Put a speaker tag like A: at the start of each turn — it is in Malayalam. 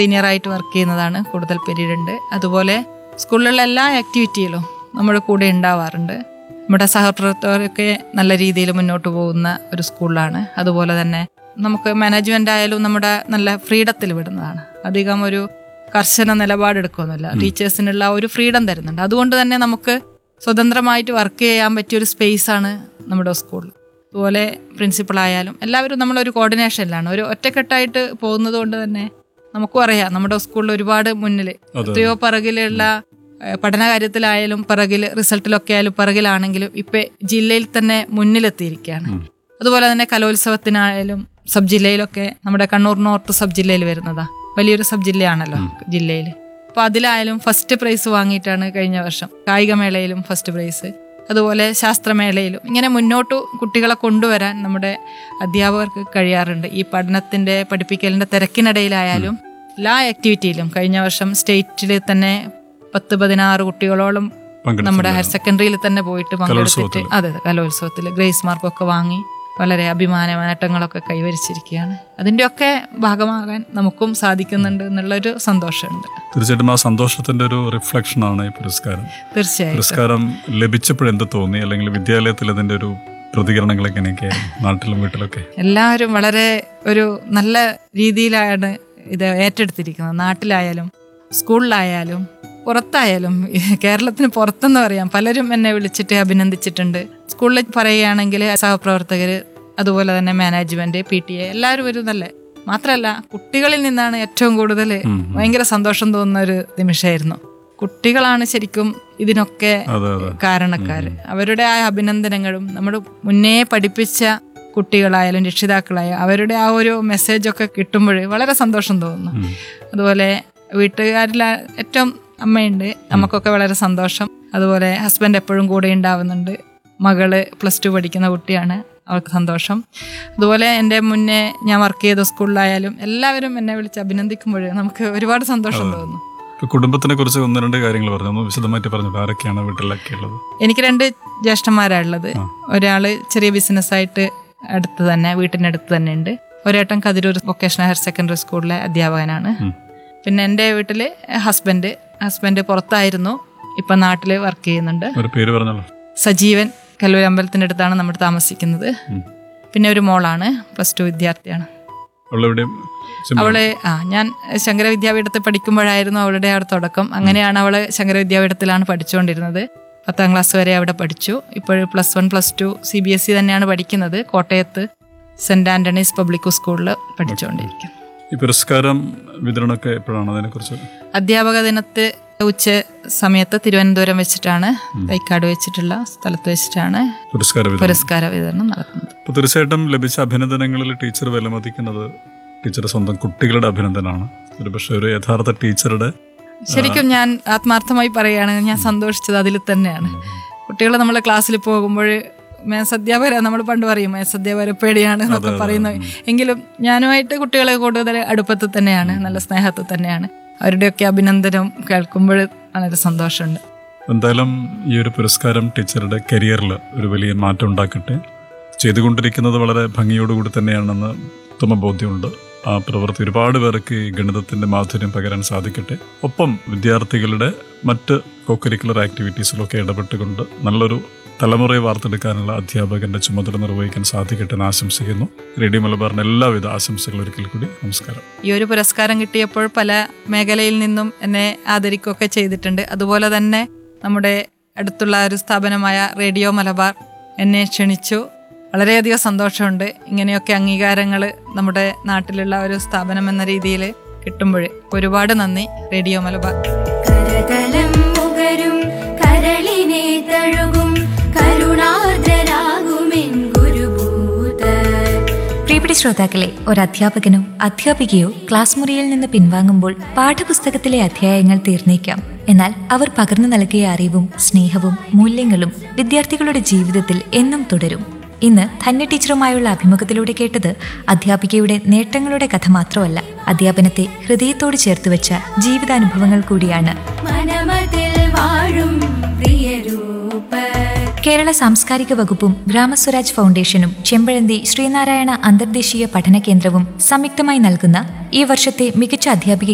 A: സീനിയറായിട്ട് വർക്ക് ചെയ്യുന്നതാണ് കൂടുതൽ പീരീഡ് ഉണ്ട് അതുപോലെ സ്കൂളിലുള്ള എല്ലാ ആക്ടിവിറ്റിയിലും നമ്മുടെ കൂടെ ഉണ്ടാവാറുണ്ട് നമ്മുടെ സഹപ്രവർത്തകരൊക്കെ നല്ല രീതിയിൽ മുന്നോട്ട് പോകുന്ന ഒരു സ്കൂളിലാണ് അതുപോലെ തന്നെ നമുക്ക് മാനേജ്മെന്റ് ആയാലും നമ്മുടെ നല്ല ഫ്രീഡത്തിൽ വിടുന്നതാണ് അധികം ഒരു കർശന നിലപാടെടുക്കൊന്നുമില്ല ടീച്ചേഴ്സിനുള്ള ഒരു ഫ്രീഡം തരുന്നുണ്ട് അതുകൊണ്ട് തന്നെ നമുക്ക് സ്വതന്ത്രമായിട്ട് വർക്ക് ചെയ്യാൻ പറ്റിയ ഒരു സ്പേസ് ആണ് നമ്മുടെ സ്കൂളിൽ അതുപോലെ പ്രിൻസിപ്പൾ ആയാലും എല്ലാവരും നമ്മളൊരു കോർഡിനേഷനിലാണ് ഒരു ഒറ്റക്കെട്ടായിട്ട് പോകുന്നത് കൊണ്ട് തന്നെ നമുക്കും അറിയാം നമ്മുടെ സ്കൂളിൽ ഒരുപാട് മുന്നിൽ എത്രയോ പിറകിലുള്ള ഏഹ്, പഠന കാര്യത്തിലായാലും പിറകിൽ റിസൾട്ടിലൊക്കെ ആയാലും പിറകിലാണെങ്കിലും ഇപ്പൊ ജില്ലയിൽ തന്നെ മുന്നിലെത്തിയിരിക്കുകയാണ് അതുപോലെ തന്നെ കലോത്സവത്തിനായാലും സബ് ജില്ലയിലൊക്കെ നമ്മുടെ കണ്ണൂർ നോർത്ത് സബ് ജില്ലയിൽ വരുന്നതാ വലിയൊരു സബ് ജില്ലയാണല്ലോ ജില്ലയിൽ അപ്പൊ അതിലായാലും ഫസ്റ്റ് പ്രൈസ് വാങ്ങിയിട്ടാണ് കഴിഞ്ഞ വർഷം കായികമേളയിലും ഫസ്റ്റ് പ്രൈസ് അതുപോലെ ശാസ്ത്രമേളയിലും ഇങ്ങനെ മുന്നോട്ട് കുട്ടികളെ കൊണ്ടുവരാൻ നമ്മുടെ അധ്യാപകർക്ക് കഴിയാറുണ്ട് ഈ പഠനത്തിന്റെ പഠിപ്പിക്കലിന്റെ തിരക്കിനിടയിലായാലും എല്ലാ ആക്ടിവിറ്റിയിലും കഴിഞ്ഞ വർഷം സ്റ്റേറ്റിൽ തന്നെ പത്ത് പതിനാറ് കുട്ടികളോളം നമ്മുടെ ഹയർ സെക്കൻഡറിയിൽ തന്നെ പോയിട്ട് പങ്കെടുത്തിട്ട് അതെ അതെ കലോത്സവത്തിൽ ഗ്രേസ് മാർക്കൊക്കെ വാങ്ങി വളരെ അഭിമാന നേട്ടങ്ങളൊക്കെ കൈവരിച്ചിരിക്കുകയാണ് അതിൻ്റെയൊക്കെ ഭാഗമാകാൻ നമുക്കും സാധിക്കുന്നുണ്ട് എന്നുള്ളൊരു സന്തോഷമുണ്ട്
B: തീർച്ചയായിട്ടും ആ സന്തോഷത്തിന്റെ ഒരു റിഫ്ലക്ഷൻ ആണ് ഈ പുരസ്കാരം
A: തീർച്ചയായും
B: പുരസ്കാരം ലഭിച്ചപ്പോഴെന്ത് തോന്നി അല്ലെങ്കിൽ വിദ്യാലയത്തിൽ അതിന്റെ ഒരു പ്രതികരണങ്ങൾ എങ്ങനെയൊക്കെ നാട്ടിലും വീട്ടിലൊക്കെ
A: എല്ലാവരും വളരെ ഒരു നല്ല രീതിയിലാണ് ഇത് ഏറ്റെടുത്തിരിക്കുന്നത് നാട്ടിലായാലും സ്കൂളിലായാലും പുറത്തായാലും കേരളത്തിന് പുറത്തെന്ന് പറയാം പലരും എന്നെ വിളിച്ചിട്ട് അഭിനന്ദിച്ചിട്ടുണ്ട് സ്കൂളിൽ പറയുകയാണെങ്കിൽ സഹപ്രവർത്തകർ അതുപോലെ തന്നെ മാനേജ്മെന്റ് പി ടി എ എല്ലാവരും ഒരു നല്ല മാത്രമല്ല കുട്ടികളിൽ നിന്നാണ് ഏറ്റവും കൂടുതൽ ഭയങ്കര സന്തോഷം തോന്നുന്ന ഒരു നിമിഷമായിരുന്നു കുട്ടികളാണ് ശരിക്കും ഇതിനൊക്കെ
B: അതെ അതെ
A: കാരണക്കാര് അവരുടെ ആ അഭിനന്ദനങ്ങളും നമ്മൾ മുന്നേ പഠിപ്പിച്ച കുട്ടികളായാലും രക്ഷിതാക്കളായാലും അവരുടെ ആ ഒരു മെസ്സേജൊക്കെ കിട്ടുമ്പോൾ വളരെ സന്തോഷം തോന്നുന്നു അതുപോലെ വീട്ടുകാരിൽ ഏറ്റവും അമ്മയുണ്ട് നമുക്കൊക്കെ വളരെ സന്തോഷം അതുപോലെ ഹസ്ബൻഡ് എപ്പോഴും കൂടെ ഉണ്ടാവുന്നുണ്ട് മകള് പ്ലസ് ടു പഠിക്കുന്ന കുട്ടിയാണ് അവൾക്ക് സന്തോഷം അതുപോലെ എൻ്റെ മുന്നേ ഞാൻ വർക്ക് ചെയ്ത സ്കൂളിലായാലും എല്ലാവരും എന്നെ വിളിച്ച് അഭിനന്ദിക്കുമ്പോൾ നമുക്ക് ഒരുപാട് സന്തോഷം തോന്നുന്നു
B: ഇപ്പൊ കുടുംബത്തിനെ കുറിച്ച് ഒന്ന് രണ്ട് കാര്യങ്ങൾ പറഞ്ഞു ഒന്ന് വിശദമായിട്ട് പറഞ്ഞു ആരൊക്കെയാണ് വീട്ടിലൊക്കെ ഉള്ളത്
A: എനിക്ക് രണ്ട് ജ്യേഷ്ഠന്മാരാണ് ഉള്ളത് ഒരാള് ചെറിയ ബിസിനസ്സായിട്ട് അടുത്ത് തന്നെ വീട്ടിനടുത്ത് തന്നെ ഉണ്ട് ഒരേട്ടൻ കതിരൂർ വൊക്കേഷണൽ ഹയർ സെക്കൻഡറി സ്കൂളിലെ അധ്യാപകനാണ് പിന്നെ എൻ്റെ വീട്ടില് ഹസ്ബൻഡ് ഹസ്ബൻഡ് പുറത്തായിരുന്നു ഇപ്പൊ നാട്ടില് വർക്ക് ചെയ്യുന്നുണ്ട്
B: ഒരു പേര് പറഞ്ഞല്ലോ
A: സജീവൻ കല്ലൂർ അമ്പലത്തിൻ്റെ അടുത്താണ് നമ്മൾ താമസിക്കുന്നത് പിന്നെ ഒരു മോളാണ് പ്ലസ് ടു വിദ്യാർത്ഥിയാണ്
B: അവളെവിടെ
A: അവള് ആ ഞാൻ ശങ്കര വിദ്യാപീഠത്തിൽ പഠിക്കുമ്പോഴായിരുന്നു അവളുടെ ആ ഒരു തുടക്കം അങ്ങനെയാണ് അവള് ശങ്കര വിദ്യാപീഠത്തിലാണ് പഠിച്ചുകൊണ്ടിരുന്നത് പത്താം ക്ലാസ് വരെ അവിടെ പഠിച്ചു ഇപ്പോൾ plus one plus two C B S E തന്നെയാണ് പഠിക്കുന്നത് കോട്ടയത്ത് സെന്റ് ആന്റണീസ് പബ്ലിക് സ്കൂളിൽ പഠിച്ചുകൊണ്ടിരിക്കുന്നു
B: ഈ പുരസ്കാരം വിതരണമൊക്കെ എപ്പോഴാണ് അതിനെക്കുറിച്ച്
A: അധ്യാപക ദിനത്ത് ഉച്ച സമയത്ത് തിരുവനന്തപുരം വെച്ചിട്ടാണ് തൈക്കാട് വെച്ചിട്ടുള്ള സ്ഥലത്ത് വെച്ചിട്ടാണ്
B: പുരസ്കാര വിതരണം
A: പുരസ്കാര വിതരണം നടത്തുന്നത്
B: അപ്പോൾ തീർച്ചയായിട്ടും ലഭിച്ച അഭിനന്ദനങ്ങളിൽ ടീച്ചർ വിലമതിക്കുന്നത് ടീച്ചറുടെ സ്വന്തം കുട്ടികളുടെ അഭിനന്ദനമാണ് ഒരു പക്ഷേ ഒരു യഥാർത്ഥ ടീച്ചറുടെ
A: ശരിക്കും ഞാൻ ആത്മാർത്ഥമായി പറയുകയാണ് ഞാൻ സന്തോഷിച്ചത് അതിൽ തന്നെയാണ് കുട്ടികൾ നമ്മൾ ക്ലാസ്സിൽ പോകുമ്പോൾ മേസധ്യാപകര നമ്മൾ പണ്ട് പറയും മേസധ്യാപകര പേടിയാണ് എന്നൊക്കെ പറയുന്നത് എങ്കിലും ഞാനുമായിട്ട് കുട്ടികളെ കൂടുതൽ അടുപ്പത്തിൽ തന്നെയാണ് നല്ല സ്നേഹത്തിൽ തന്നെയാണ് അവരുടെയൊക്കെ അഭിനന്ദനം കേൾക്കുമ്പോൾ വളരെ സന്തോഷമുണ്ട്
B: എന്തായാലും ഈ ഒരു പുരസ്കാരം ടീച്ചറുടെ കരിയറിൽ ഒരു വലിയ മാറ്റം ഉണ്ടാക്കട്ടെ ചെയ്തുകൊണ്ടിരിക്കുന്നത് വളരെ ഭംഗിയോടുകൂടി തന്നെയാണെന്ന് ഉത്തമ ബോധ്യമുണ്ട് ആ പ്രവൃത്തി ഒരുപാട് പേർക്ക് ഈ ഗണിതത്തിന്റെ മാധുര്യം പകരാൻ സാധിക്കട്ടെ ഒപ്പം വിദ്യാർത്ഥികളുടെ മറ്റ് കോക്കരിക്കുലർ ആക്ടിവിറ്റീസിലൊക്കെ ഇടപെട്ടുകൊണ്ട് നല്ലൊരു തലമുറയെ വാർത്തെടുക്കാനുള്ള അധ്യാപകന്റെ ചുമതല നിർവഹിക്കാൻ സാധിക്കട്ടെ എന്ന് ആശംസിക്കുന്നു റേഡിയോ മലബാറിന് എല്ലാവിധ ആശംസകളും ഒരിക്കൽ കൂടി നമസ്കാരം
A: ഈ ഒരു പുരസ്കാരം കിട്ടിയപ്പോൾ പല മേഖലയിൽ നിന്നും എന്നെ ആദരിക്കുകയൊക്കെ ചെയ്തിട്ടുണ്ട് അതുപോലെ തന്നെ നമ്മുടെ അടുത്തുള്ള ഒരു സ്ഥാപനമായ റേഡിയോ മലബാർ എന്നെ ക്ഷണിച്ചു വളരെയധികം സന്തോഷമുണ്ട് ഇങ്ങനെയൊക്കെ അംഗീകാരങ്ങൾ നമ്മുടെ നാട്ടിലുള്ള ഒരു സ്ഥാപനം എന്ന രീതിയിൽ കിട്ടുമ്പോൾ ഒരുപാട് നന്ദി റേഡിയോ മലബാർ
C: കരതലം മുകരും കരളിനെ തഴുകും കരുണാർദ്രരാകുമെൻ ഗുരുഭൂത
D: പ്രിയപ്പെട്ട ശ്രോതാക്കളെ ഒരു അധ്യാപകനോ അധ്യാപികയോ ക്ലാസ് മുറിയിൽ നിന്ന് പിൻവാങ്ങുമ്പോൾ പാഠപുസ്തകത്തിലെ അധ്യായങ്ങൾ തീർന്നേക്കാം എന്നാൽ അവർ പകർന്നു നൽകിയ അറിവും സ്നേഹവും മൂല്യങ്ങളും വിദ്യാർത്ഥികളുടെ ജീവിതത്തിൽ എന്നും തുടരും ഇന്ന് ധന്യ ടീച്ചറുമായുള്ള അഭിമുഖത്തിലൂടെ കേട്ടത് അധ്യാപികയുടെ നേട്ടങ്ങളുടെ കഥ മാത്രമല്ല അധ്യാപനത്തെ ഹൃദയത്തോട് ചേർത്ത് വെച്ച ജീവിതാനുഭവങ്ങൾ കൂടിയാണ്
C: മനമതിൽ വാഴും പ്രിയരൂപ
D: കേരള സാംസ്കാരിക വകുപ്പും ഗ്രാമസ്വരാജ് ഫൗണ്ടേഷനും ചെമ്പഴന്തി ശ്രീനാരായണ അന്തർദേശീയ പഠന കേന്ദ്രവും സംയുക്തമായി നൽകുന്ന ഈ വർഷത്തെ മികച്ച അധ്യാപിക